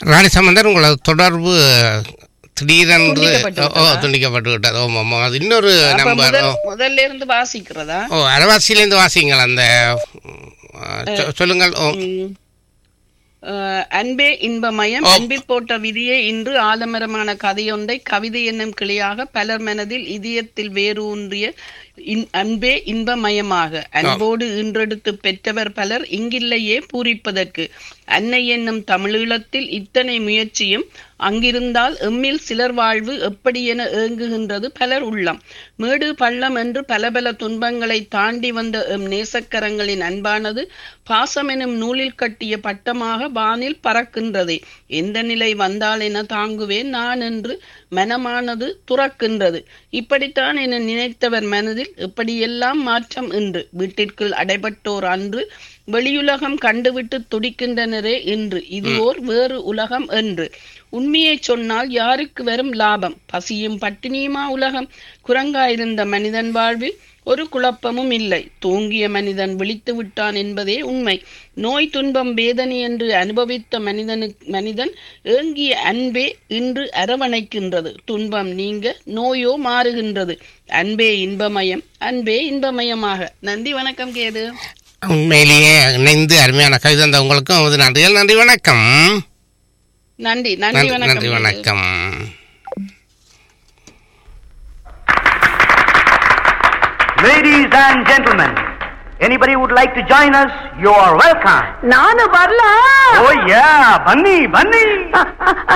ராணி சம்பந்தர் உங்களது தொடர்பு திடீரென்று துண்டிக்கப்பட்டு ஓ துண்டிக்கப்பட்டு விட்டது ஓ ஆமாம் அது இன்னொரு அப்ப நம்பர் முதல் ஓ முதல்ல இருந்து வாசிக்கிறதா ஓ அரவாசியிலேருந்து வாசிங்கள் அந்த ஆ, சொ- சொல்லுங்கள் ஓ ம். அஹ், அன்பே இன்பமயம் ஓ. அன்பில் போட்ட விதியே இன்று ஆலமரமான கதையொன்றை கவிதை என்னும் கிளியாக பலர் மனதில் இதயத்தில் வேரூன்றிய இன்- அன்பே இன்பமயமாக அன்போடு ஈன்றெடுத்து பெற்றவர் பலர் இங்கில்லையே பூரிப்பதற்கு அன்னை என்னும் தமிழீழத்தில் இத்தனை முயற்சியும் அங்கிருந்தால் எம்மில் சிலர் வாழ்வு எப்படி என ஏங்குகின்றது பலர் உள்ளம் மேடு பள்ளம் என்று பல பல துன்பங்களை தாண்டி வந்த எம் நேசக்கரங்களின் அன்பானது பாசம் எனும் நூலில் கட்டிய பட்டமாக வானில் பறக்கின்றதே எந்த நிலை வந்தால் என தாங்குவேன் நான் என்று மனமானது துறக்கின்றது இப்படித்தான் என நினைத்தவர் மனதில் எப்படியெல்லாம் மாற்றம் என்று வீட்டிற்குள் அடைபட்டோர் அன்று வெளியுலகம் கண்டுவிட்டு துடிக்கின்றனரே இன்று இது ஓர் வேறு உலகம் என்று உண்மையை சொன்னால் யாருக்கு வரும் லாபம் பசியும் பட்டினியுமா உலகம் குரங்காயிருந்த மனிதன் வாழ்வில் ஒரு குழப்பமும் இல்லை தூங்கிய மனிதன் விழித்து விட்டான் என்பதே உண்மை நோய் துன்பம் வேதனை என்று அனுபவித்த மனிதனு மனிதன் ஏங்கிய அன்பே இன்று அரவணைக்கின்றது துன்பம் நீங்க நோயோ மாறுகின்றது அன்பே இன்பமயம் அன்பே இன்பமயமாக நன்றி வணக்கம் கேது உண்மையிலேயே இணைந்து அருமையான கவிதை தந்த உங்களுக்கும் நமது நன்றிகள் நன்றி வணக்கம் நன்றி நன்றி நன்றி வணக்கம் நன்றி கேது. வணக்கம் Ladies and gentlemen, anybody would like to join us, you are welcome. ನಾನು ಬರ್ಲಾ Oh yeah, Bunny, Bunny.